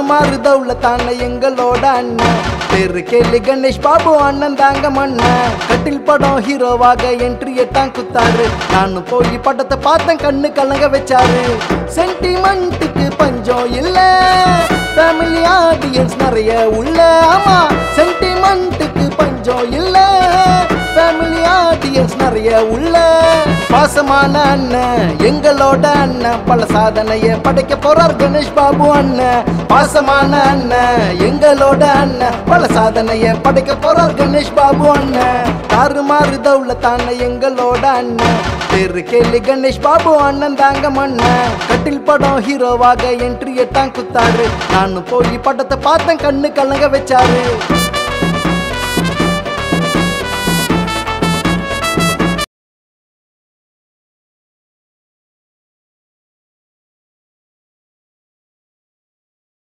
தாறுமாறு தவுல தானே எங்களோட அண்ணன் பேரு கேளு கணேஷ் பாபு அண்ணன் தாங்க மண்ணன் கட்டில் படம் ஹீரோவாக என்ட்ரியை தான் குத்தாரு நானும் போய் படத்தை பார்த்தேன் கண்ணு கலங்க வச்சாரு சென்டிமெண்ட்டுக்கு பஞ்சம் இல்ல ஃபேமிலி ஆடியன்ஸ் நிறைய உள்ள ஆமா சென்டிமெண்ட்டுக்கு பஞ்சம் இல்ல ஃபேமிலி ஆடியன்ஸ் நிறைய உள்ள பாசமான அண்ணன் எங்களோட அண்ணன் பல சாதனைய படைக்க போறார் கணேஷ் பாபு அண்ணன் பாசமான அண்ணன் எங்களோட அண்ணன் பல சாதனைய படைக்க போறார் கணேஷ் பாபு அண்ணன் தாறுமாறு தவுல தானே எங்களோட அண்ணன் பேரு கேளு கணேஷ் பாபு அண்ணன் தாங்க மண்ணன் கட்டில் படம் ஹீரோவாக என்ட்ரியை தான் குத்தாரு நானும் போய் படத்தை பார்த்தேன் கண்ணு கலங்க வச்சாரு